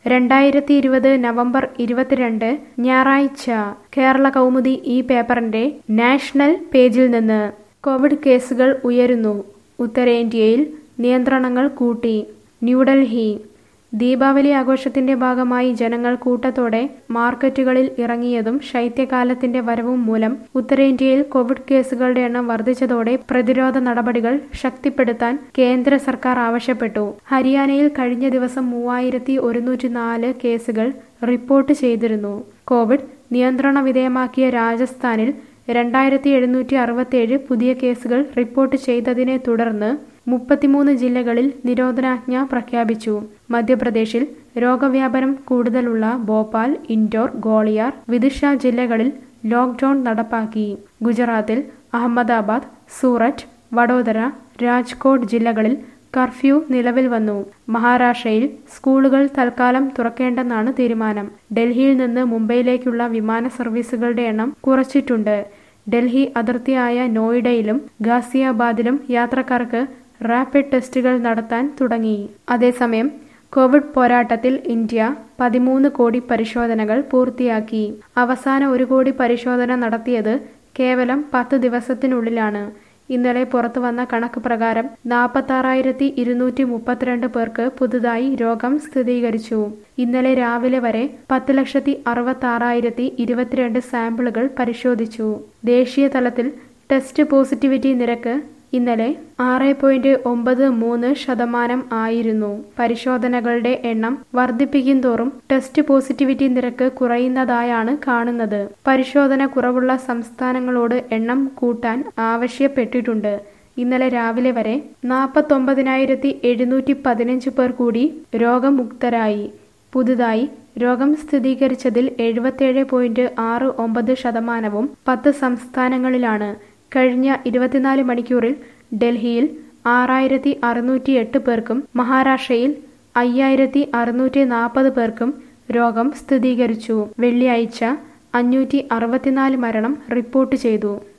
രണ്ടായിരത്തി ഇരുപത് നവംബർ ഇരുപത്തിരണ്ട് ഞായറാഴ്ച കേരള കൗമുദി ഈ പേപ്പറിന്റെ നാഷണൽ പേജിൽ നിന്ന് കോവിഡ് കേസുകൾ ഉയരുന്നു ഉത്തരേന്ത്യയിൽ നിയന്ത്രണങ്ങൾ കൂട്ടി ന്യൂഡൽഹി ദീപാവലി ആഘോഷത്തിന്റെ ഭാഗമായി ജനങ്ങൾ കൂട്ടത്തോടെ മാർക്കറ്റുകളിൽ ഇറങ്ങിയതും ശൈത്യകാലത്തിന്റെ വരവും മൂലം ഉത്തരേന്ത്യയിൽ കോവിഡ് കേസുകളുടെ എണ്ണം വർദ്ധിച്ചതോടെ പ്രതിരോധ നടപടികൾ ശക്തിപ്പെടുത്താൻ കേന്ദ്ര സർക്കാർ ആവശ്യപ്പെട്ടു ഹരിയാനയിൽ കഴിഞ്ഞ ദിവസം മൂവായിരത്തി ഒരുന്നൂറ്റി നാല് കേസുകൾ റിപ്പോർട്ട് ചെയ്തിരുന്നു കോവിഡ് നിയന്ത്രണ വിധേയമാക്കിയ രാജസ്ഥാനിൽ രണ്ടായിരത്തി എഴുന്നൂറ്റി അറുപത്തിയേഴ് പുതിയ കേസുകൾ റിപ്പോർട്ട് ചെയ്തതിനെ തുടർന്ന് മുപ്പത്തിമൂന്ന് ജില്ലകളിൽ നിരോധനാജ്ഞ പ്രഖ്യാപിച്ചു മധ്യപ്രദേശിൽ രോഗവ്യാപനം കൂടുതലുള്ള ഭോപ്പാൽ ഇൻഡോർ ഗോളിയാർ വിദിഷ ജില്ലകളിൽ ലോക്ക്ഡൌൺ നടപ്പാക്കി ഗുജറാത്തിൽ അഹമ്മദാബാദ് സൂററ്റ് വഡോദര രാജ്കോട്ട് ജില്ലകളിൽ കർഫ്യൂ നിലവിൽ വന്നു മഹാരാഷ്ട്രയിൽ സ്കൂളുകൾ തൽക്കാലം തുറക്കേണ്ടെന്നാണ് തീരുമാനം ഡൽഹിയിൽ നിന്ന് മുംബൈയിലേക്കുള്ള വിമാന സർവീസുകളുടെ എണ്ണം കുറച്ചിട്ടുണ്ട് ഡൽഹി അതിർത്തിയായ നോയിഡയിലും ഗാസിയാബാദിലും യാത്രക്കാർക്ക് റാപ്പിഡ് ടെസ്റ്റുകൾ നടത്താൻ തുടങ്ങി അതേസമയം കോവിഡ് പോരാട്ടത്തിൽ ഇന്ത്യ പതിമൂന്ന് കോടി പരിശോധനകൾ പൂർത്തിയാക്കി അവസാന ഒരു കോടി പരിശോധന നടത്തിയത് കേവലം പത്ത് ദിവസത്തിനുള്ളിലാണ് ഇന്നലെ പുറത്തുവന്ന കണക്ക് പ്രകാരം നാൽപ്പത്താറായിരത്തി ഇരുന്നൂറ്റി മുപ്പത്തിരണ്ട് പേർക്ക് പുതുതായി രോഗം സ്ഥിരീകരിച്ചു ഇന്നലെ രാവിലെ വരെ പത്ത് ലക്ഷത്തി അറുപത്തി ആറായിരത്തി ഇരുപത്തിരണ്ട് സാമ്പിളുകൾ പരിശോധിച്ചു ദേശീയ തലത്തിൽ ടെസ്റ്റ് പോസിറ്റിവിറ്റി നിരക്ക് ഇന്നലെ ആറ് പോയിന്റ് ഒമ്പത് മൂന്ന് ശതമാനം ആയിരുന്നു പരിശോധനകളുടെ എണ്ണം വർദ്ധിപ്പിക്കും തോറും ടെസ്റ്റ് പോസിറ്റിവിറ്റി നിരക്ക് കുറയുന്നതായാണ് കാണുന്നത് പരിശോധന കുറവുള്ള സംസ്ഥാനങ്ങളോട് എണ്ണം കൂട്ടാൻ ആവശ്യപ്പെട്ടിട്ടുണ്ട് ഇന്നലെ രാവിലെ വരെ നാൽപ്പത്തൊമ്പതിനായിരത്തി എഴുന്നൂറ്റി പതിനഞ്ച് പേർ കൂടി രോഗമുക്തരായി പുതുതായി രോഗം സ്ഥിരീകരിച്ചതിൽ എഴുപത്തിയേഴ് പോയിന്റ് ആറ് ഒമ്പത് ശതമാനവും പത്ത് സംസ്ഥാനങ്ങളിലാണ് കഴിഞ്ഞ ഇരുപത്തിനാല് മണിക്കൂറിൽ ഡൽഹിയിൽ ആറായിരത്തി അറുന്നൂറ്റി എട്ട് പേർക്കും മഹാരാഷ്ട്രയിൽ അയ്യായിരത്തി അറുന്നൂറ്റി നാൽപ്പത് പേർക്കും രോഗം സ്ഥിരീകരിച്ചു വെള്ളിയാഴ്ച അഞ്ഞൂറ്റി അറുപത്തിനാല് മരണം റിപ്പോർട്ട് ചെയ്തു